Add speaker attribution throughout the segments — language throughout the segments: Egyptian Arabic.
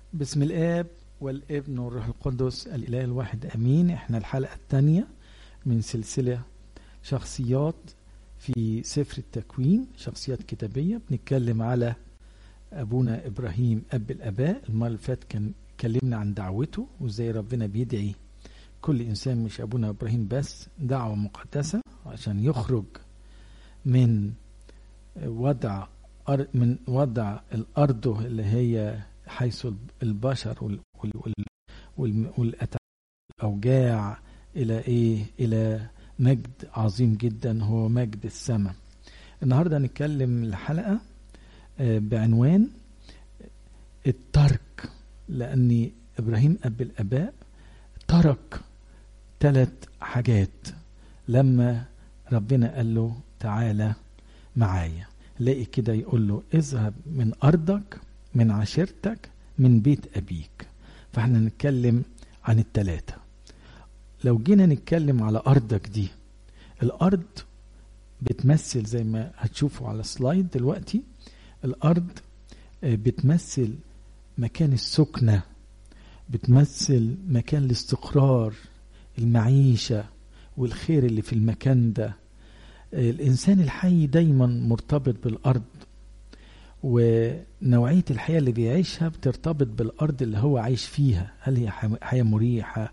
Speaker 1: بسم الآب والابن والروح القدس الإله الواحد أمين احنا الحلقة الثانية من سلسلة شخصيات في سفر التكوين شخصيات كتابية بنتكلم على أبونا إبراهيم أب الآباء المرة اللي فاتت كان اتكلمنا عن دعوته وإزاي ربنا بيدعي كل إنسان مش أبونا إبراهيم بس دعوة مقدسة عشان يخرج من وضع من وضع الأرض اللي هي حيث البشر والأوجاع إلى إيه إلى مجد عظيم جدا هو مجد السماء النهاردة هنتكلم الحلقة بعنوان الترك لأن إبراهيم أب الآباء ترك ثلاث حاجات لما ربنا قال له تعالى معايا لاقي كده يقول له اذهب من أرضك من عشيرتك من بيت أبيك فاحنا نتكلم عن التلاتة لو جينا نتكلم على أرضك دي الأرض بتمثل زي ما هتشوفوا على سلايد دلوقتي الأرض بتمثل مكان السكنة بتمثل مكان الاستقرار المعيشة والخير اللي في المكان ده الإنسان الحي دايما مرتبط بالأرض ونوعية الحياة اللي بيعيشها بترتبط بالأرض اللي هو عايش فيها هل هي حياة مريحة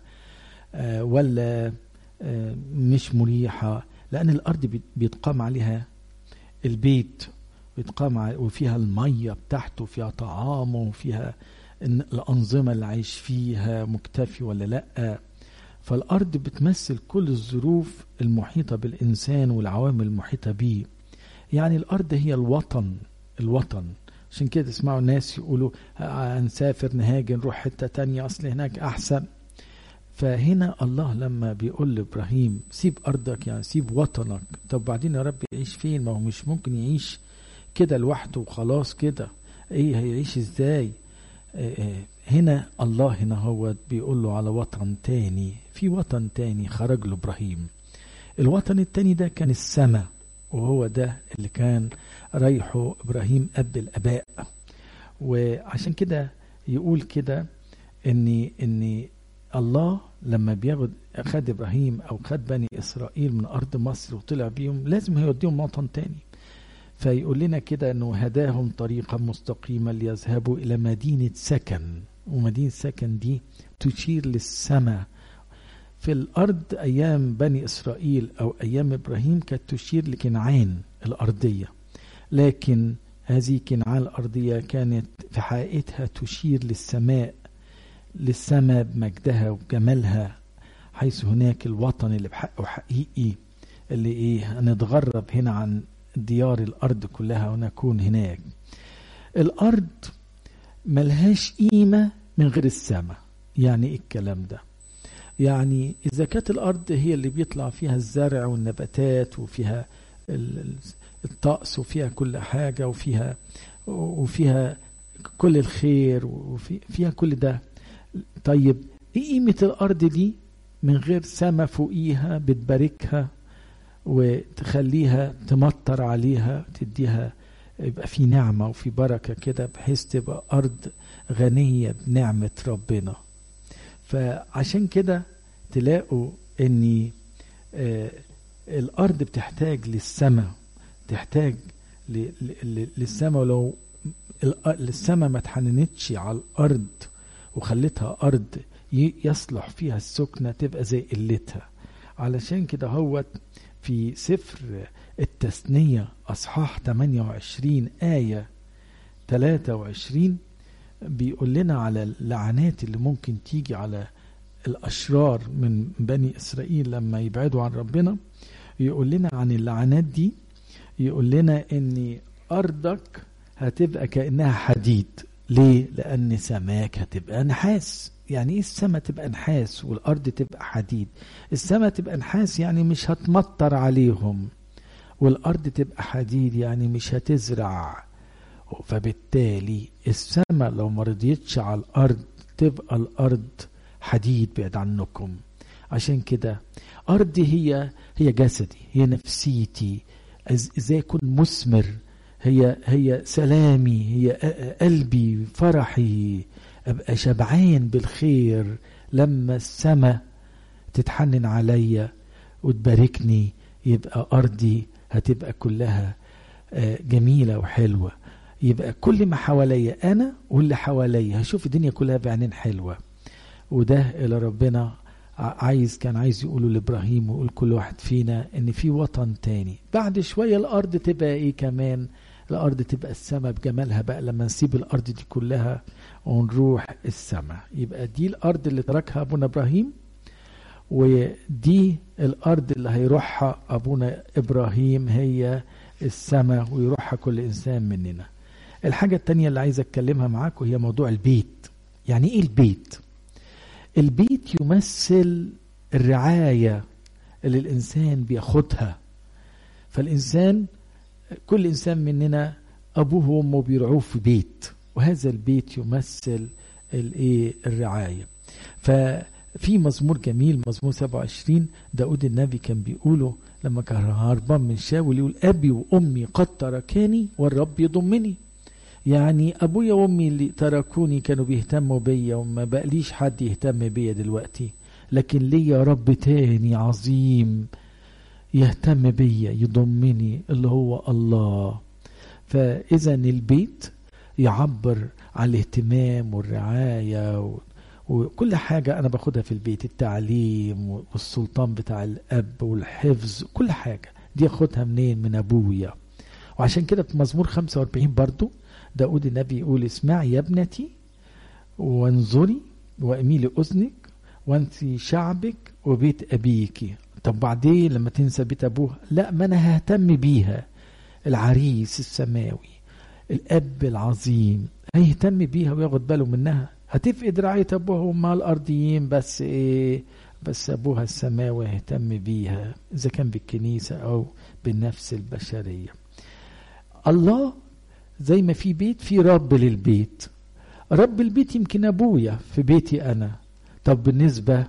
Speaker 1: ولا مش مريحة لأن الأرض بيتقام عليها البيت بيتقام وفيها المية بتاعته فيها طعامه وفيها الأنظمة اللي عايش فيها مكتفي ولا لأ فالأرض بتمثل كل الظروف المحيطة بالإنسان والعوامل المحيطة بيه يعني الأرض هي الوطن الوطن عشان كده تسمعوا الناس يقولوا هنسافر نهاجر نروح حتة تانية أصل هناك أحسن فهنا الله لما بيقول لإبراهيم سيب أرضك يعني سيب وطنك طب بعدين يا رب يعيش فين ما هو مش ممكن يعيش كده لوحده وخلاص كده ايه هيعيش ازاي إيه هنا الله هنا هو بيقول له على وطن تاني في وطن تاني خرج له ابراهيم الوطن التاني ده كان السماء وهو ده اللي كان رايحه ابراهيم اب الاباء وعشان كده يقول كده ان ان الله لما بياخد خد ابراهيم او خد بني اسرائيل من ارض مصر وطلع بيهم لازم هيوديهم وطن تاني فيقول لنا كده انه هداهم طريقا مستقيما ليذهبوا الى مدينه سكن ومدينه سكن دي تشير للسماء في الارض ايام بني اسرائيل او ايام ابراهيم كانت تشير لكنعان الارضيه لكن هذه كنعان الارضيه كانت في حقيقتها تشير للسماء للسماء بمجدها وجمالها حيث هناك الوطن اللي بحقه حقيقي اللي ايه هنتغرب هنا عن ديار الارض كلها ونكون هناك الارض ملهاش قيمه من غير السماء يعني ايه الكلام ده يعني اذا كانت الارض هي اللي بيطلع فيها الزرع والنباتات وفيها الطقس وفيها كل حاجه وفيها وفيها كل الخير وفيها كل ده طيب ايه قيمه الارض دي من غير سما فوقيها بتباركها وتخليها تمطر عليها تديها يبقى في نعمه وفي بركه كده بحيث تبقى ارض غنيه بنعمه ربنا فعشان كده تلاقوا ان آه الارض بتحتاج للسماء تحتاج للسماء ولو السماء ما اتحننتش على الارض وخلتها ارض يصلح فيها السكنه تبقى زي قلتها علشان كده هو في سفر التثنية أصحاح 28 آية 23 بيقول لنا على اللعنات اللي ممكن تيجي على الأشرار من بني إسرائيل لما يبعدوا عن ربنا يقول لنا عن اللعنات دي يقول لنا إن أرضك هتبقى كأنها حديد ليه؟ لأن سماك هتبقى نحاس يعني ايه السماء تبقى نحاس والارض تبقى حديد السماء تبقى نحاس يعني مش هتمطر عليهم والارض تبقى حديد يعني مش هتزرع فبالتالي السماء لو ما رضيتش على الارض تبقى الارض حديد بعد عنكم عشان كده ارضي هي هي جسدي هي نفسيتي ازاي اكون مثمر هي هي سلامي هي قلبي فرحي ابقى شبعان بالخير لما السماء تتحنن عليا وتباركني يبقى ارضي هتبقى كلها جميله وحلوه يبقى كل ما حواليا انا واللي حواليا هشوف الدنيا كلها بعينين حلوه وده اللي ربنا عايز كان عايز يقوله لابراهيم ويقول كل واحد فينا ان في وطن تاني بعد شويه الارض تبقى ايه كمان الارض تبقى السماء بجمالها بقى لما نسيب الارض دي كلها ونروح السماء يبقى دي الارض اللي تركها ابونا ابراهيم ودي الارض اللي هيروحها ابونا ابراهيم هي السماء ويروحها كل انسان مننا الحاجة التانية اللي عايز اتكلمها معاكم هي موضوع البيت يعني ايه البيت البيت يمثل الرعاية اللي الانسان بياخدها فالانسان كل انسان مننا ابوه وامه بيرعوه في بيت وهذا البيت يمثل الايه الرعايه ففي مزمور جميل مزمور 27 داود النبي كان بيقوله لما كان هربان من شاول يقول ابي وامي قد تركاني والرب يضمني يعني ابويا وامي اللي تركوني كانوا بيهتموا بيا وما بقليش حد يهتم بيا دلوقتي لكن ليا رب تاني عظيم يهتم بيا يضمني اللي هو الله فاذا البيت يعبر عن الاهتمام والرعايه و... وكل حاجة أنا باخدها في البيت التعليم والسلطان بتاع الأب والحفظ كل حاجة دي أخدها منين من أبويا وعشان كده في مزمور 45 برضو داود النبي يقول اسمعي يا ابنتي وانظري واميلي أذنك وانسي شعبك وبيت أبيك طب بعدين لما تنسى بيت أبوها لا ما أنا ههتم بيها العريس السماوي الأب العظيم هيهتم بيها وياخد باله منها هتفقد رعاية أبوها وأمها الأرضيين بس إيه بس أبوها السماوي يهتم بيها إذا كان بالكنيسة أو بالنفس البشرية الله زي ما في بيت في رب للبيت رب البيت يمكن أبويا في بيتي أنا طب بالنسبة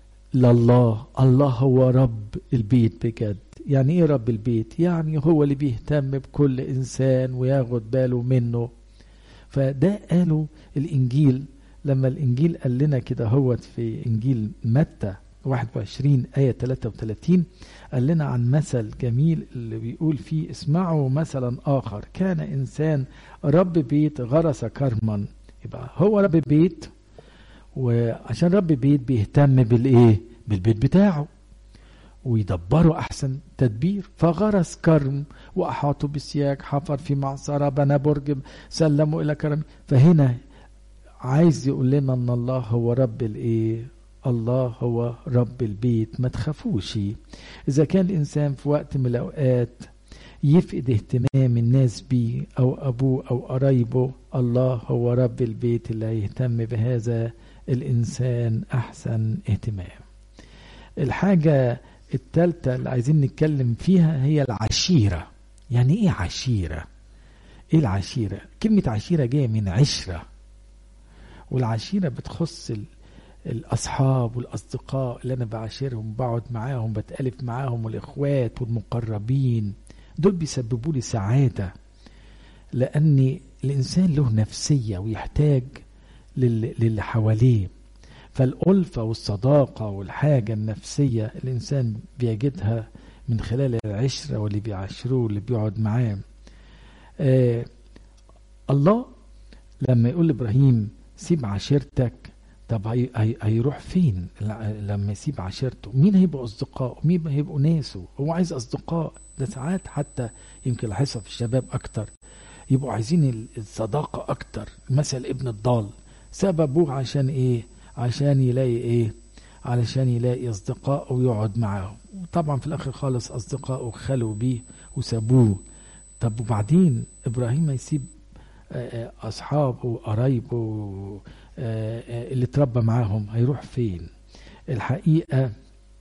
Speaker 1: لله الله هو رب البيت بجد يعني ايه رب البيت يعني هو اللي بيهتم بكل انسان وياخد باله منه فده قاله الانجيل لما الانجيل قال لنا كده هوت في انجيل متى 21 آية 33 قال لنا عن مثل جميل اللي بيقول فيه اسمعوا مثلا آخر كان إنسان رب بيت غرس كرما يبقى هو رب بيت وعشان رب بيت بيهتم بالإيه بالبيت بتاعه ويدبروا أحسن تدبير فغرس كرم وأحاطوا بسياج حفر في معصرة بنى برج سلموا إلى كرم فهنا عايز يقول لنا ان الله هو رب الايه الله هو رب البيت ما تخافوش اذا كان الانسان في وقت من الاوقات يفقد اهتمام الناس بيه او ابوه او قرايبه الله هو رب البيت اللي هيهتم بهذا الانسان احسن اهتمام الحاجة التالتة اللي عايزين نتكلم فيها هي العشيرة يعني ايه عشيرة ايه العشيرة كلمة عشيرة جاية من عشرة والعشيرة بتخص الأصحاب والأصدقاء اللي أنا بعاشرهم بقعد معاهم بتألف معاهم والإخوات والمقربين دول بيسببوا لي سعادة لأن الإنسان له نفسية ويحتاج للي حواليه فالألفة والصداقة والحاجة النفسية الإنسان بيجدها من خلال العشرة واللي بيعاشروه واللي بيقعد معاه آه الله لما يقول لإبراهيم سيب عشيرتك طب هي هي هيروح فين لما يسيب عشيرته مين هيبقوا اصدقائه مين هيبقوا ناسه هو عايز اصدقاء ده ساعات حتى يمكن لاحظها في الشباب اكتر يبقوا عايزين الصداقة اكتر مثل ابن الضال ساب ابوه عشان ايه عشان يلاقي ايه علشان يلاقي اصدقاء ويقعد معاهم وطبعا في الاخر خالص اصدقائه خلوا بيه وسابوه طب وبعدين ابراهيم هيسيب اصحابه وقرايبه اللي اتربى معاهم هيروح فين الحقيقه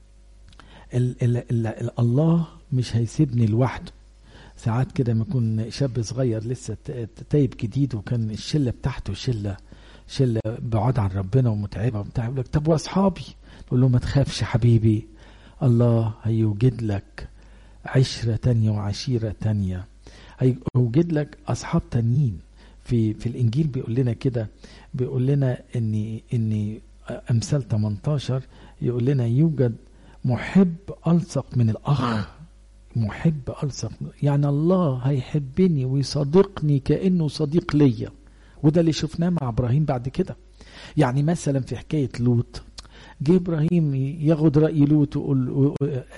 Speaker 1: ال ال ال الله مش هيسيبني لوحده ساعات كده ما يكون شاب صغير لسه تايب جديد وكان الشله بتاعته شله شله بعاد عن ربنا ومتعبه وبتاع يقول لك طب واصحابي تقول له ما تخافش حبيبي الله هيوجد لك عشره تانيه وعشيره تانيه هيوجد لك اصحاب تانيين في في الانجيل بيقول لنا كده بيقول لنا ان ان امثال 18 يقول لنا يوجد محب الصق من الاخ محب الصق يعني الله هيحبني ويصادقني كانه صديق ليا وده اللي شفناه مع ابراهيم بعد كده يعني مثلا في حكايه لوط جه ابراهيم ياخد راي لوط ويقول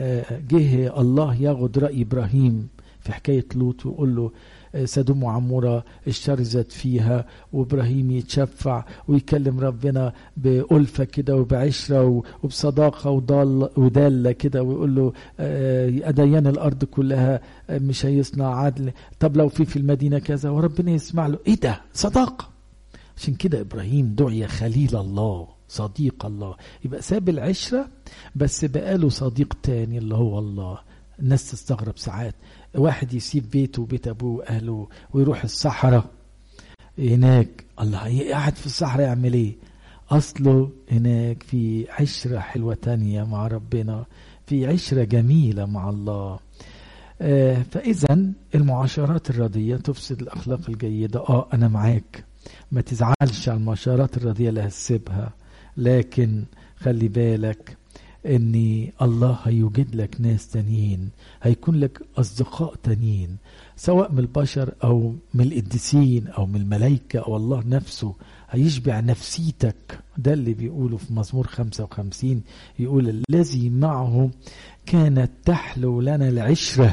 Speaker 1: جه الله ياخد راي ابراهيم في حكايه لوط ويقول له سدوم وعمورة اشترزت فيها وابراهيم يتشفع ويكلم ربنا بألفة كده وبعشرة وبصداقة وضال ودالة كده ويقول له أديان الأرض كلها مش هيصنع عدل طب لو في في المدينة كذا وربنا يسمع له إيه ده صداقة عشان كده إبراهيم دعي خليل الله صديق الله يبقى ساب العشرة بس بقاله صديق تاني اللي هو الله الناس تستغرب ساعات واحد يسيب بيته وبيت ابوه واهله ويروح الصحراء هناك الله قاعد في الصحراء يعمل ايه اصله هناك في عشرة حلوة تانية مع ربنا في عشرة جميلة مع الله آه فاذا المعاشرات الردية تفسد الاخلاق الجيدة اه انا معاك ما تزعلش على المعاشرات الردية اللي هتسيبها لكن خلي بالك ان الله هيوجد لك ناس تانيين هيكون لك اصدقاء تانيين سواء من البشر او من القديسين او من الملائكه او الله نفسه هيشبع نفسيتك ده اللي بيقوله في مزمور 55 يقول الذي معه كانت تحلو لنا العشره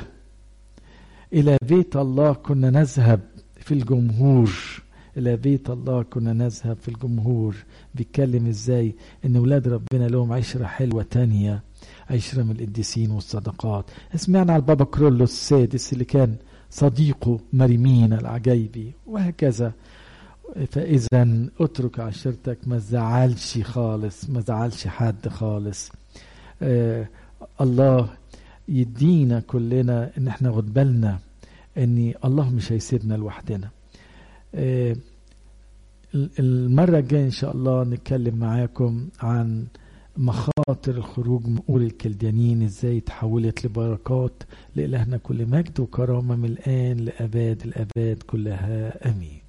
Speaker 1: الى بيت الله كنا نذهب في الجمهور إلى بيت الله كنا نذهب في الجمهور بيتكلم إزاي إن ولاد ربنا لهم عشرة حلوة تانية عشرة من القديسين والصدقات سمعنا على البابا كرولو السادس اللي كان صديقه مريمين العجيبي وهكذا فإذا اترك عشيرتك ما تزعلش خالص ما تزعلش حد خالص آه الله يدينا كلنا ان احنا ناخد بالنا ان الله مش هيسيبنا لوحدنا آه المرة الجاية إن شاء الله نتكلم معاكم عن مخاطر الخروج من أول الكلدانيين إزاي تحولت لبركات لإلهنا كل مجد وكرامة من الآن لأباد الأباد كلها آمين